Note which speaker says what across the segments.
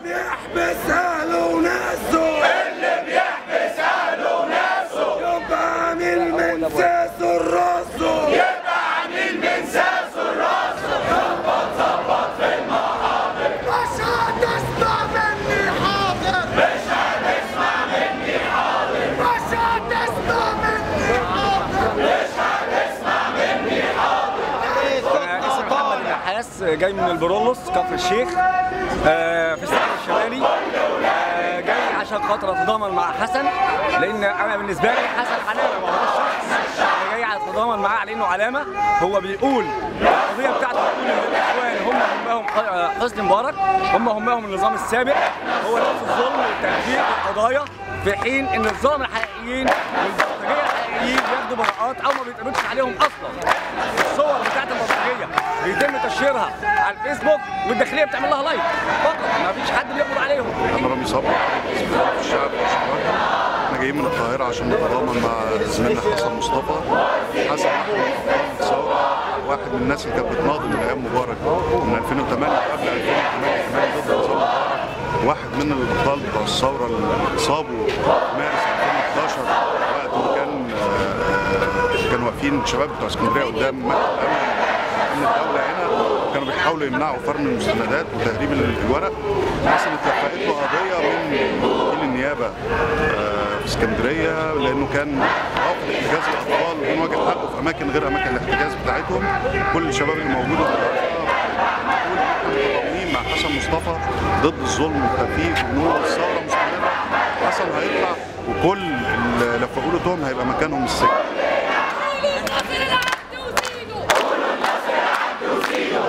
Speaker 1: بيحبس اهله وناسه
Speaker 2: اللي بيحبس اهله وناسه
Speaker 1: يبقى عامل من ساسه لراسه
Speaker 2: يبقى عميل من ساسه لراسه ظبط ظبط في المحاضر
Speaker 1: مش هتسمع مني حاضر
Speaker 2: مش هتسمع مني حاضر
Speaker 1: مش هتسمع مني حاضر
Speaker 2: مش هتسمع مني حاضر
Speaker 3: انا اسمي محمد النحاس جاي من البرولوس كفر الشيخ آه، في الساحل الشمالي آه، جاي عشان خاطر اتضامن مع حسن لان انا بالنسبه لي حسن علامه ما هوش شخص انا جاي اتضامن معاه على انه علامه هو بيقول القضيه بتاعته بتقول ان الاخوان هم همهم ح- حسني مبارك هم همهم النظام السابق هو نفس الظلم والتنفيذ والقضايا في حين ان الظلم الحقيقيين والبلطجيه الحقيقيين بياخدوا براءات او ما بيتقبضش عليهم اصلا الصور بتاعت البلطجيه بيتم تشهيرها على الفيسبوك والداخليه بتعمل لها لايك فقط ما فيش حد بيقبض عليهم
Speaker 4: انا رامي صبري اسم في الشعب والاشتراك احنا جايين من القاهره عشان نتضامن مع زميلنا حسن مصطفى حسن احمد ابطال الثوره واحد من الناس اللي كانت بتناضل من ايام مبارك من 2008 قبل 2008 كمان ضد نظام مبارك واحد من الابطال بتوع الثوره اللي اصابوا في مارس 2011 وقت ما كان آه، كانوا واقفين الشباب بتوع اسكندريه قدام مكتب امن الدوله هنا كانوا بيحاولوا يمنعوا فرم المستندات وتهريب الورق حصلت اتفقت له قضيه من وكيل النيابه آه، في اسكندريه لانه كان رافض احتجاز الاطفال وكان واجد حقه في اماكن غير اماكن الاحتجاز بتاعتهم كل الشباب اللي موجوده بنقول متضامنين مع حسن مصطفى ضد الظلم والتفكيك ونقول الثوره مستمره حسن هيطلع وكل اللي لفقوا له تهم هيبقى مكانهم السجن
Speaker 5: قولوا النصر العهد وزيدوا قولوا النصر العهد وزيدوا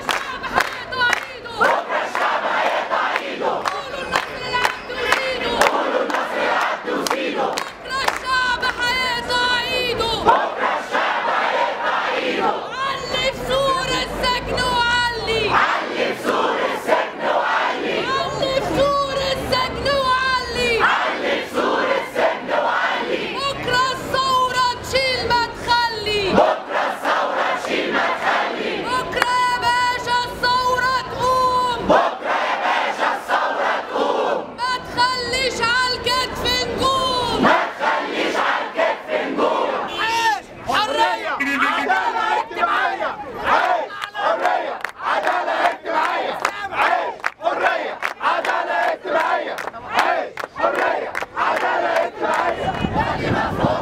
Speaker 5: بكرة الشعب هيقطع ايده قولوا النصر العهد وزيدوا قولوا النصر العهد وزيدوا بكرة الشعب هيقطع ايده بكرة الشعب هيقطع ايده علي في سور السجن وعلي علي في سور السجن وعلي علي في سور السجن وعلي علي في سور السجن وعلي بكرة الثورة تشيل ما تخلي بكرة الثورة تشيل ما تخلي بكرة يا باشا الثورة تقوم بكرة يا باشا الثورة تقوم ما تخليش عالكتف نجوم ما تخليش عالكتف نجوم عيش حرية عدالة اجتماعية عيش حرية عدالة اجتماعية عيش حرية عدالة اجتماعية عيش حرية عدالة اجتماعية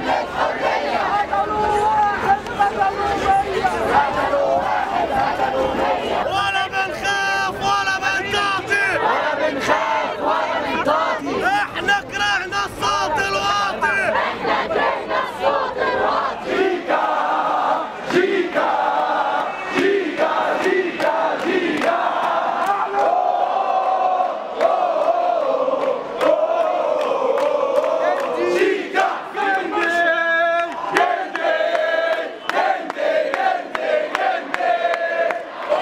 Speaker 2: ولا بنخاف ولا بنطاطي ولا بنخاف ولا بنطاطي احنا كرهنا الصوت الواطي احنا كرهنا الصوت الواطي جيكا جيكا جيكا جيكا جيكا جيكا جندي جندي جندي جندي جندي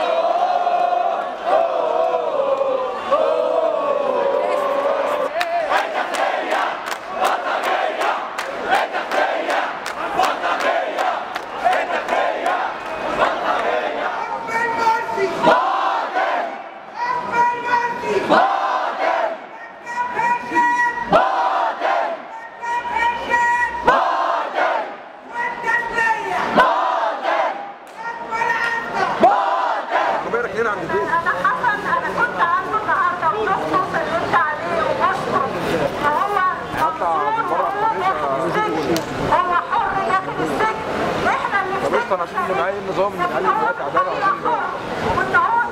Speaker 6: انا حسن انا كنت عنده النهارده ونص سلمت عليه وبشكره فهو مبسوط وهو داخل السجن هو حر داخل السجن احنا اللي في
Speaker 7: طب قشطه انا عشان نعين نظام نتعلم دلوقتي عداله وعايزين
Speaker 6: وان هو